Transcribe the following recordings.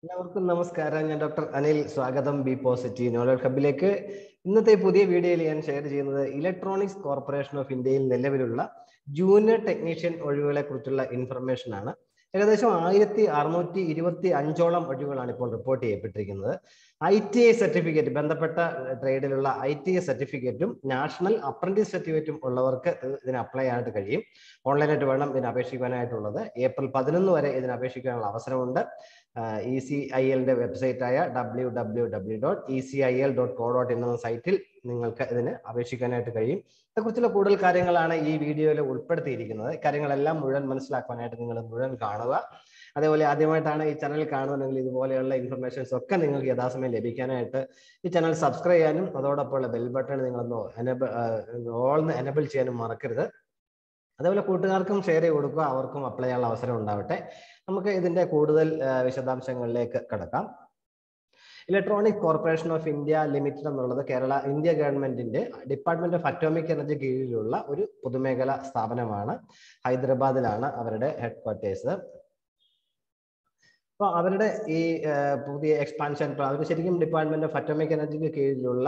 എല്ലാവർക്കും നമസ്കാരം ഞാൻ ഡോക്ടർ അനിൽ സ്വാഗതം ബി പോസിറ്റീവ് നോളജ് ഹബിലേക്ക് ഇന്നത്തെ പുതിയ വീഡിയോയിൽ ഞാൻ ഷെയർ ചെയ്യുന്നത് ഇലക്ട്രോണിക്സ് കോർപ്പറേഷൻ ഓഫ് ഇന്ത്യയിൽ നിലവിലുള്ള ജൂനിയർ ടെക്നീഷ്യൻ ഒഴിവുകളെ കുറിച്ചുള്ള ഇൻഫർമേഷൻ ആണ് ഏകദേശം ആയിരത്തി അറുന്നൂറ്റി ഇരുപത്തി അഞ്ചോളം ഒഴിവുകളാണ് ഇപ്പോൾ റിപ്പോർട്ട് ചെയ്യപ്പെട്ടിരിക്കുന്നത് ഐ ടി ഐ സർട്ടിഫിക്കറ്റ് ബന്ധപ്പെട്ട ട്രേഡിലുള്ള ഐ ടി ഐ സർട്ടിഫിക്കറ്റും നാഷണൽ അപ്രന്റീസ് സർട്ടിഫിക്കറ്റും ഉള്ളവർക്ക് ഇതിന് അപ്ലൈ ആയിട്ട് കഴിയും ഓൺലൈനായിട്ട് വേണം ഇതിന് അപേക്ഷിക്കാനായിട്ടുള്ളത് ഏപ്രിൽ പതിനൊന്ന് വരെ ഇതിന് അപേക്ഷിക്കാനുള്ള അവസരമുണ്ട് ഇ സി ഐ എല്ലിന്റെ വെബ്സൈറ്റ് ആയ W W W dot E C I L dot co dot എന്ന സൈറ്റിൽ നിങ്ങൾക്ക് ഇതിന് അപേക്ഷിക്കാനായിട്ട് കഴിയും ഇതേക്കുറിച്ചുള്ള കൂടുതൽ കാര്യങ്ങളാണ് ഈ വീഡിയോയിൽ ഉൾപ്പെടുത്തിയിരിക്കുന്നത് കാര്യങ്ങളെല്ലാം മുഴുവൻ മനസ്സിലാക്കാനായിട്ട് നിങ്ങൾ മുഴുവൻ കാണുക അതേപോലെ ആദ്യമായിട്ടാണ് ഈ ചാനൽ കാണുന്നുണ്ടെങ്കിൽ ഇതുപോലെയുള്ള ഇൻഫർമേഷൻസ് ഒക്കെ നിങ്ങൾക്ക് യഥാസമയം ലഭിക്കാനായിട്ട് ഈ ചാനൽ സബ്സ്ക്രൈബ് ചെയ്യാനും അതോടൊപ്പമുള്ള ബെൽ ബട്ടൺ നിങ്ങളൊന്ന് എനബിൾ ഓൾന്ന് എനബിൾ ചെയ്യാനും മറക്കരുത് അതേപോലെ കൂട്ടുകാർക്കും ഷെയർ ചെയ്ത് കൊടുക്കുക അവർക്കും അപ്ലൈ ചെയ്യാനുള്ള അവസരം ഉണ്ടാവട്ടെ നമുക്ക് ഇതിന്റെ കൂടുതൽ വിശദാംശങ്ങളിലേക്ക് കടക്കാം electronic corporation of India limited എന്നുള്ളത് കേരള ഇന്ത്യ ഗവൺമെന്റിന്റെ ഡിപ്പാർട്ട്മെന്റ് ഓഫ് അറ്റോമിക് എനർജി കീഴിലുള്ള ഒരു പൊതുമേഖലാ സ്ഥാപനമാണ് ഹൈദരാബാദിലാണ് അവരുടെ ഹെഡ് ക്വാർട്ടേഴ്സ് അപ്പൊ അവരുടെ ഈ പുതിയ എക്സ്പാൻഷൻ അവർ ശരിക്കും ഡിപ്പാർട്ട്മെന്റ് ഓഫ് അറ്റോമിക് എനർജിക്ക് കീഴിലുള്ള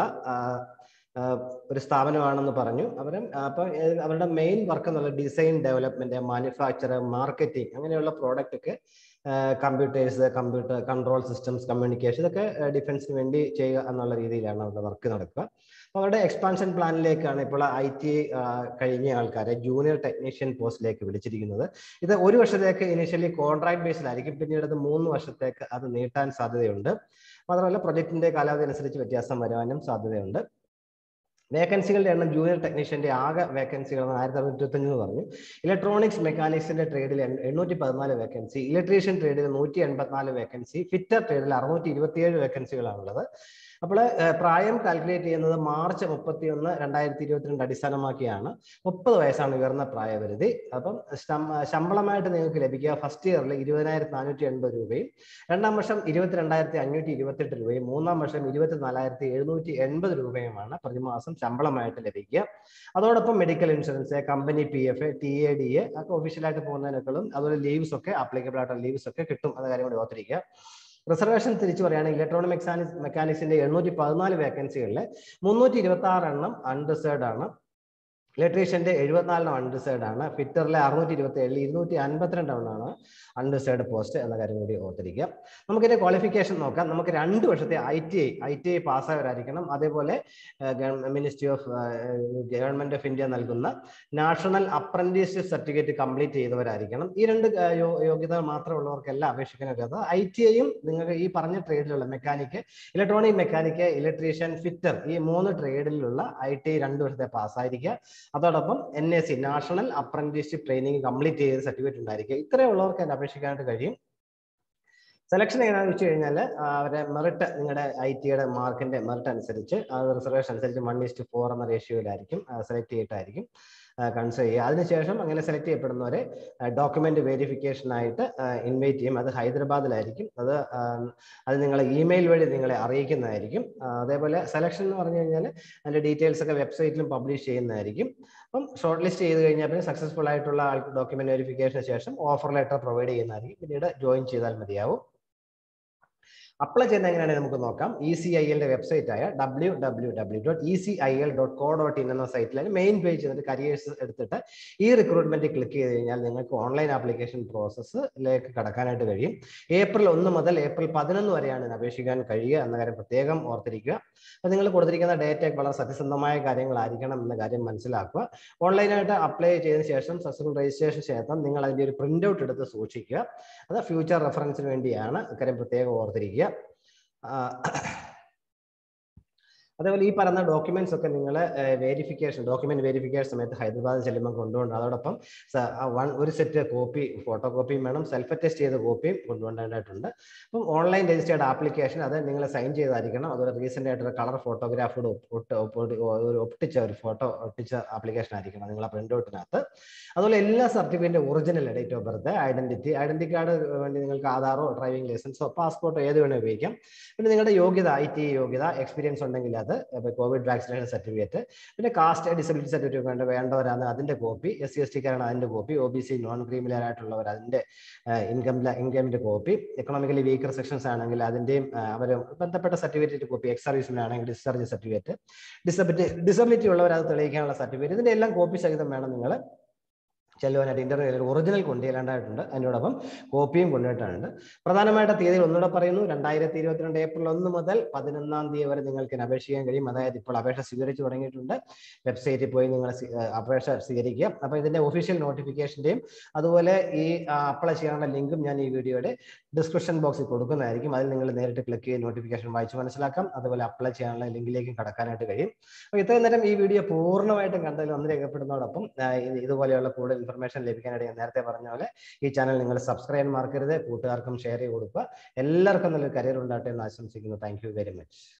ഒരു സ്ഥാപനമാണെന്ന് പറഞ്ഞു അവർ അപ്പൊ അവരുടെ മെയിൻ വർക്ക് എന്നുള്ള ഡിസൈൻ ഡെവലപ്മെന്റ് മാനുഫാക്ചർ മാർക്കറ്റിംഗ് അങ്ങനെയുള്ള പ്രോഡക്റ്റ് ഒക്കെ computers computer control systems communication ഇതൊക്കെ ഡിഫൻസിന് വേണ്ടി ചെയ്യുക എന്നുള്ള രീതിയിലാണ് അവരുടെ വർക്ക് നടക്കുക അപ്പോൾ അവരുടെ എക്സ്പാൻഷൻ പ്ലാനിലേക്കാണ് ഇപ്പോൾ ഐ ടി കഴിഞ്ഞ ആൾക്കാരെ ജൂനിയർ ടെക്നീഷ്യൻ പോസ്റ്റിലേക്ക് വിളിച്ചിരിക്കുന്നത് ഇത് ഒരു വർഷത്തേക്ക് ഇനിഷ്യലി കോൺട്രാക്ട് ബേസിലായിരിക്കും പിന്നീട് അത് മൂന്ന് വർഷത്തേക്ക് അത് നീട്ടാൻ സാധ്യതയുണ്ട് മാത്രമല്ല പ്രൊജക്ടിന്റെ കാലാവധി അനുസരിച്ച് വ്യത്യാസം വരാനും സാധ്യതയുണ്ട് വേക്കൻസികളുടെ എണ്ണം ജൂനിയർ ടെക്നീഷ്യന്റെ ആകെ വേക്കൻസികൾ ആയിരത്തി അറുന്നൂറ്റി ഇരുപത്തഞ്ച് എന്ന് പറഞ്ഞു ഇലക്ട്രോണിക്സ് മെക്കാനിക്സിന്റെ ട്രേഡിൽ എണ്ണൂറ്റി പതിനാല് വേക്കൻസി ഇലക്ട്രീഷ്യൻ ട്രേഡിൽ നൂറ്റി എൺപത്തിനാല് വേക്കൻസി ഫിറ്റർ ട്രേഡിൽ അറുന്നൂറ്റി ഇരുപത്തിയേഴ് വേക്കൻസികളാണുള്ളത് അപ്പോൾ പ്രായം കാൽക്കുലേറ്റ് ചെയ്യുന്നത് മാർച്ച് മുപ്പത്തി ഒന്ന് രണ്ടായിരത്തി ഇരുപത്തിരണ്ട് അടിസ്ഥാനമാക്കിയാണ് മുപ്പത് വയസ്സാണ് ഉയർന്ന പ്രായപരിധി അപ്പം ശമ്പളമായിട്ട് നിങ്ങൾക്ക് ലഭിക്കുക ഫസ്റ്റ് ഇയറിൽ ഇരുപതിനായിരത്തി നാനൂറ്റി എൺപത് രൂപയും രണ്ടാം വർഷം ഇരുപത്തിരണ്ടായിരത്തി അഞ്ഞൂറ്റി ഇരുപത്തെട്ട് രൂപയും മൂന്നാം വർഷം ഇരുപത്തിനാലായിരത്തി എഴുന്നൂറ്റി എൺപത് രൂപയുമാണ് പ്രതിമാസം ശമ്പളമായിട്ട് ലഭിക്കുക അതോടൊപ്പം medical insurance company P F T A D A ഒക്കെ ഒഫീഷ്യലായിട്ട് പോകുന്നതിനേക്കാളും അതുപോലെ ലീവ്സ് ഒക്കെ ആപ്ലിക്കബിൾ ആയിട്ടുള്ള ലീവ്സ് ഒക്കെ കിട്ടും എന്ന കാര്യം കൂടി ഓർത്തിരിക്കുക റിസർവേഷൻ തിരിച്ചു പറയുകയാണെങ്കിൽ ഇലക്ട്രോണിക് മെക്കാനിക്സ് മെക്കാനിക്സിന്റെ എണ്ണൂറ്റി പതിനാല് വേക്കൻസികളിൽ മുന്നൂറ്റി ഇരുപത്തി ആറ് എണ്ണം അൺറിസേർഡ് ആണ് ഇലക്ട്രീഷ്യന്റെ എഴുപത്തിനാലെണ്ണം അൺറിസേർഡ് ആണ് ഫിറ്ററിലെ അറുന്നൂറ്റി ഇരുപത്തി ഏഴിൽ ഇരുന്നൂറ്റി അൻപത്തിരണ്ട് എണ്ണമാണ് അൺറിസേർഡ് പോസ്റ്റ് എന്ന കാര്യം കൂടി ഓർത്തിരിക്കുക നമുക്കിന്റെ ക്വാളിഫിക്കേഷൻ നോക്കാം നമുക്ക് രണ്ട് വർഷത്തെ I T I I T I പാസ്സായവരായിരിക്കണം അതേപോലെ ministry of government of India നൽകുന്ന നാഷണൽ അപ്രന്റീസ്ഷിപ്പ് സർട്ടിഫിക്കറ്റ് കംപ്ലീറ്റ് ചെയ്തവരായിരിക്കണം ഈ രണ്ട് യോഗ്യത മാത്രമുള്ളവർക്കെല്ലാം അപേക്ഷിക്കാനൊക്കെ ഐ ടി ഐയും നിങ്ങൾക്ക് ഈ പറഞ്ഞ ട്രേഡിലുള്ള mechanic electronic mechanic electrician fitter ഈ മൂന്ന് ട്രേഡിലുള്ള ഐ ടി ഐ രണ്ട് വർഷത്തെ പാസ്സായിരിക്കുക അതോടൊപ്പം N S C national apprenticeship training complete ചെയ്ത സർട്ടിഫിക്കറ്റ് ഉണ്ടായിരിക്കുക ഇത്രയുള്ളവർക്ക് അതിന് അപേക്ഷിക്കാനായിട്ട് കഴിയും സെലക്ഷൻ എങ്ങനെയാണെന്ന് വെച്ച് കഴിഞ്ഞാൽ അവരെ മെറിറ്റ് നിങ്ങളുടെ ഐ ടിയുടെ മാർക്കിന്റെ മെറിറ്റ് അനുസരിച്ച് റിസർവേഷൻ അനുസരിച്ച് വൺ ഇസ്റ്റ് ഫോർ എന്ന റേഷ്യോയിലായിരിക്കും സെലക്ട് ചെയ്തിട്ടായിരിക്കും കൺസിഡർ ചെയ്യുക അതിനുശേഷം അങ്ങനെ സെലക്ട് ചെയ്യപ്പെടുന്നവരെ ഡോക്യുമെന്റ് വെരിഫിക്കേഷനായിട്ട് ഇൻവൈറ്റ് ചെയ്യും അത് ഹൈദരാബാദിലായിരിക്കും അത് അത് നിങ്ങളെ ഇമെയിൽ വഴി നിങ്ങളെ അറിയിക്കുന്നതായിരിക്കും അതേപോലെ സെലക്ഷൻ എന്ന് പറഞ്ഞു കഴിഞ്ഞാൽ അതിന്റെ ഡീറ്റെയിൽസ് ഒക്കെ വെബ്സൈറ്റിലും പബ്ലിഷ് ചെയ്യുന്നതായിരിക്കും അപ്പം ഷോർട്ട് ലിസ്റ്റ് ചെയ്ത് കഴിഞ്ഞാൽ പിന്നെ സക്സസ്ഫുൾ ആയിട്ടുള്ള ഡോക്യുമെന്റ് വെരിഫിക്കേഷന് ശേഷം ഓഫർ ലെറ്റർ പ്രൊവൈഡ് ചെയ്യുന്നതായിരിക്കും പിന്നീട് ജോയിൻ ചെയ്താൽ മതിയാവും അപ്ലൈ ചെയ്യുന്ന എങ്ങനെയാണെന്ന് നമുക്ക് നോക്കാം ഇ സി ഐ എല്ലിന്റെ വെബ്സൈറ്റ് ആയ W W W dot E C I L dot co dot in എന്ന സൈറ്റിൽ മെയിൻ പേജ് ചെയ്തിട്ട് കരിയേഴ്സ് എടുത്തിട്ട് ഈ റിക്രൂട്ട്മെന്റ് ക്ലിക്ക് ചെയ്ത് കഴിഞ്ഞാൽ നിങ്ങൾക്ക് ഓൺലൈൻ ആപ്ലിക്കേഷൻ പ്രോസസ്സിലേക്ക് കടക്കാനായിട്ട് കഴിയും ഏപ്രിൽ ഒന്ന് മുതൽ ഏപ്രിൽ പതിനൊന്ന് വരെയാണ് ഇതിന് അപേക്ഷിക്കാൻ കഴിയുക എന്ന കാര്യം പ്രത്യേകം ഓർത്തിരിക്കുക അപ്പോൾ നിങ്ങൾ കൊടുത്തിരിക്കുന്ന ഡേറ്റ വളരെ സത്യസന്ധമായ കാര്യങ്ങളായിരിക്കണം എന്ന കാര്യം മനസ്സിലാക്കുക ഓൺലൈനായിട്ട് അപ്ലൈ ചെയ്തതിനു ശേഷം സക്സസ്ഫുൾ രജിസ്ട്രേഷൻ ശേഷം നിങ്ങൾ അതിന്റെ ഒരു പ്രിന്റ് ഔട്ട് എടുത്ത് സൂക്ഷിക്കുക അത് ഫ്യൂച്ചർ റെഫറൻസിന് വേണ്ടിയാണ് ഇക്കാര്യം പ്രത്യേകം ഓർത്തിരിക്കുക അതേപോലെ ഈ പറയുന്ന ഡോക്യുമെന്റ്സ് ഒക്കെ നിങ്ങൾ വെരിഫിക്കേഷൻ ഡോക്യുമെന്റ് വെരിഫിക്കേഷൻ സമയത്ത് ഹൈദരാബാദ് ചെല്ലുമ്പോൾ കൊണ്ടുപോകണം അതോടൊപ്പം വൺ ഒരു സെറ്റ് കോപ്പി ഫോട്ടോ കോപ്പിയും വേണം സെൽഫ് അറ്റസ്റ്റ് ചെയ്ത കോപ്പിയും കൊണ്ടുപോകേണ്ടതായിട്ടുണ്ട് അപ്പം ഓൺലൈൻ രജിസ്റ്റേർഡ് ആപ്ലിക്കേഷൻ അത് നിങ്ങൾ സൈൻ ചെയ്തായിരിക്കണം അതുപോലെ റീസെന്റ് ആയിട്ട് കളർ ഫോട്ടോഗ്രാഫോട് ഒരു ഒട്ടിച്ച ഒരു ഫോട്ടോ ഒട്ടിച്ച ആപ്ലിക്കേഷൻ ആയിരിക്കണം നിങ്ങൾ ആ പ്രിന്റ് ഔട്ടിനകത്ത് അതുപോലെ എല്ലാ സർട്ടിഫിക്കറ്റിന്റെ original date of birth identity identity card വേണ്ടി നിങ്ങൾക്ക് ആധാറോ ഡ്രൈവിംഗ് ലൈസൻസോ പാസ്പോർട്ടോ ഏത് വേണേൽ ഉപയോഗിക്കാം പിന്നെ നിങ്ങളുടെ യോഗ്യത ഐ ടി യോഗ്യത എക്സ്പീരിയൻസ് ഉണ്ടെങ്കിൽ അത് കോവിഡ് വാക്സിനേഷൻ സർട്ടിഫിക്കറ്റ് പിന്നെ കാസ്റ്റ് ഡിസബിലിറ്റി സർട്ടിഫിക്കറ്റ് വേണ്ട വേണ്ടവരാണ് അതിന്റെ കോപ്പി എസ് സി എസ് ടിക്കാരാണ് അതിന്റെ copy O B C non creamy layer ആയിട്ടുള്ളവർ അതിന്റെ ഇൻകം ഇൻകമിന്റെ കോപ്പി എക്കണോമിക്കലി വീക്കർ സെക്ഷൻസ് ആണെങ്കിൽ അതിന്റെയും അവർ ബന്ധപ്പെട്ട സർട്ടിഫിക്കറ്റ് കോപ്പി എക്സ് സർവീസിനാണെങ്കിൽ ഡിസ്ചാർജ് സർട്ടിഫിക്കറ്റ് ഡിസബിലിറ്റി ഡിസബിലിറ്റി ഉള്ളവർ അത് തെളിയിക്കാനുള്ള സർട്ടിഫിക്കറ്റ് ഇതിന്റെ എല്ലാം കോപ്പി സഹിതം വേണം നിങ്ങൾ ചെല്ലുവാനായിട്ട് ഇന്റർവ്യൂ ഒറിജിനൽ കൊണ്ടുചെല്ലേണ്ടതായിട്ടുണ്ട് അതിനോടൊപ്പം കോപ്പിയും കൊണ്ടുപോയിട്ടുണ്ട് പ്രധാനമായിട്ട് തീയതികൾ ഒന്നുകൂടെ പറയുന്നു രണ്ടായിരത്തി ഇരുപത്തിരണ്ട് ഏപ്രിൽ ഒന്ന് മുതൽ പതിനൊന്നാം തീയതി വരെ നിങ്ങൾക്ക് ഇതിന് അപേക്ഷിക്കാൻ കഴിയും അതായത് ഇപ്പോൾ അപേക്ഷ സ്വീകരിച്ചു തുടങ്ങിയിട്ടുണ്ട് വെബ്സൈറ്റിൽ പോയി നിങ്ങൾ അപേക്ഷ സ്വീകരിക്കുക അപ്പോൾ ഇതിന്റെ ഒഫീഷ്യൽ നോട്ടിഫിക്കേഷന്റെയും അതുപോലെ ഈ അപ്ലൈ ചെയ്യാനുള്ള ലിങ്കും ഞാൻ ഈ വീഡിയോയുടെ ഡിസ്ക്രിപ്ഷൻ ബോക്സിൽ കൊടുക്കുന്നതായിരിക്കും അതിൽ നിങ്ങൾ നേരിട്ട് ക്ലിക്ക് ചെയ്ത് നോട്ടിഫിക്കേഷൻ വായിച്ച് മനസ്സിലാക്കാം അതുപോലെ അപ്ലൈ ചെയ്യാനുള്ള ലിങ്കിലേക്കും കടക്കാനായിട്ട് കഴിയും അപ്പോൾ ഇത്രയും നേരം ഈ വീഡിയോ പൂർണ്ണമായിട്ടും കണ്ടതിൽ ഒന്ന് രേഖപ്പെടുന്നതോടൊപ്പം ഇതുപോലെയുള്ള കൂടുതൽ ഇൻഫർമേഷൻ ലഭിക്കാനായിട്ട് ഞാൻ നേരത്തെ പറഞ്ഞ പോലെ ഈ ചാനൽ നിങ്ങൾ സബ്സ്ക്രൈബ് ചെയ്യാൻ മറക്കരുത് കൂട്ടുകാർക്കും ഷെയർ ചെയ്ത് കൊടുക്കുക എല്ലാവർക്കും നല്ലൊരു കരിയർ ഉണ്ടാകട്ടെ എന്ന് ആശംസിക്കുന്നു താങ്ക് യു വെരി മച്ച്